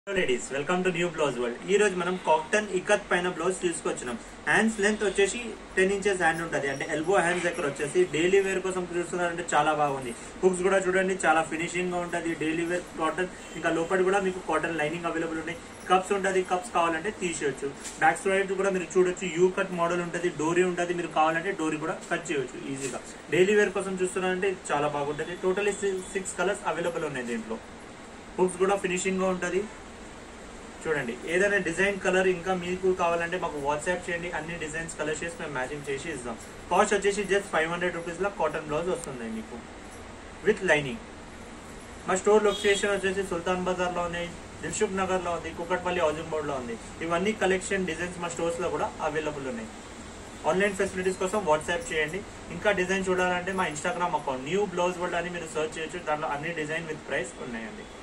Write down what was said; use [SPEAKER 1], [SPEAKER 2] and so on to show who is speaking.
[SPEAKER 1] ladies welcome to new blouse world ఈ రోజు మనం కాక్టన్ ఇకత్ పైన బ్లౌజ్ తీసుకొచ్చినాం హ్యాండ్స్ లెంత్ వచ్చేసి టెన్ ఇంచెస్ హ్యాండ్ ఉంటుంది అంటే ఎల్బో హ్యాండ్స్ దగ్గర వచ్చేసి డైలీ వేర్ కోసం చూస్తున్నారంటే చాలా బాగుంది హుక్స్ కూడా చూడండి చాలా ఫినిషింగ్ గా ఉంటుంది డైలీ వేర్ కాటన్ ఇంకా లోపల కూడా మీకు కాటన్ లైనింగ్ అవైలబుల్ ఉన్నాయి కప్స్ ఉంటుంది కప్స్ కావాలంటే తీసేయచ్చు బ్యాక్ సైడ్ కూడా మీరు చూడొచ్చు యూ కట్ మోడల్ ఉంటుంది డోరీ ఉంటుంది మీరు కావాలంటే డోరీ కూడా కట్ చేయొచ్చు ఈజీగా డైలీ వేర్ కోసం చూస్తున్నారంటే ఇది చాలా బాగుంటుంది టోటలీ సిక్స్ కలర్స్ అవైలబుల్ ఉన్నాయి దీంట్లో హుక్స్ కూడా ఫినిషింగ్ గా ఉంటుంది చూడండి ఏదైనా డిజైన్ కలర్ ఇంకా మీకు కావాలంటే మాకు వాట్సాప్ చేయండి అన్ని డిజైన్స్ కలర్ చేసి మేము మ్యాచింగ్ చేసి ఇస్తాం కాస్ట్ వచ్చేసి జస్ట్ ఫైవ్ హండ్రెడ్ రూపీస్ లో కాటన్ బ్లౌజ్ వస్తుంది మీకు విత్ లైనింగ్ మా స్టోర్ లొకేషన్ వచ్చేసి సుల్తాన్ బజార్ లో ఉంది దిల్సుఖ్ నగర్ లో ఉంది కుకట్పల్లి హౌసింగ్ బోర్డ్ లో ఉంది ఇవన్నీ కలెక్షన్ డిజైన్స్ మా స్టోర్స్ లో కూడా అవైలబుల్ ఉన్నాయి ఆన్లైన్ ఫెసిలిటీస్ కోసం వాట్సాప్ చేయండి ఇంకా డిజైన్ చూడాలంటే మా Instagram account new blouse world అని మీరు సర్చ్ చేయొచ్చు దాంట్లో అన్ని డిజైన్ విత్ ప్రైస్ ఉన్నాయండి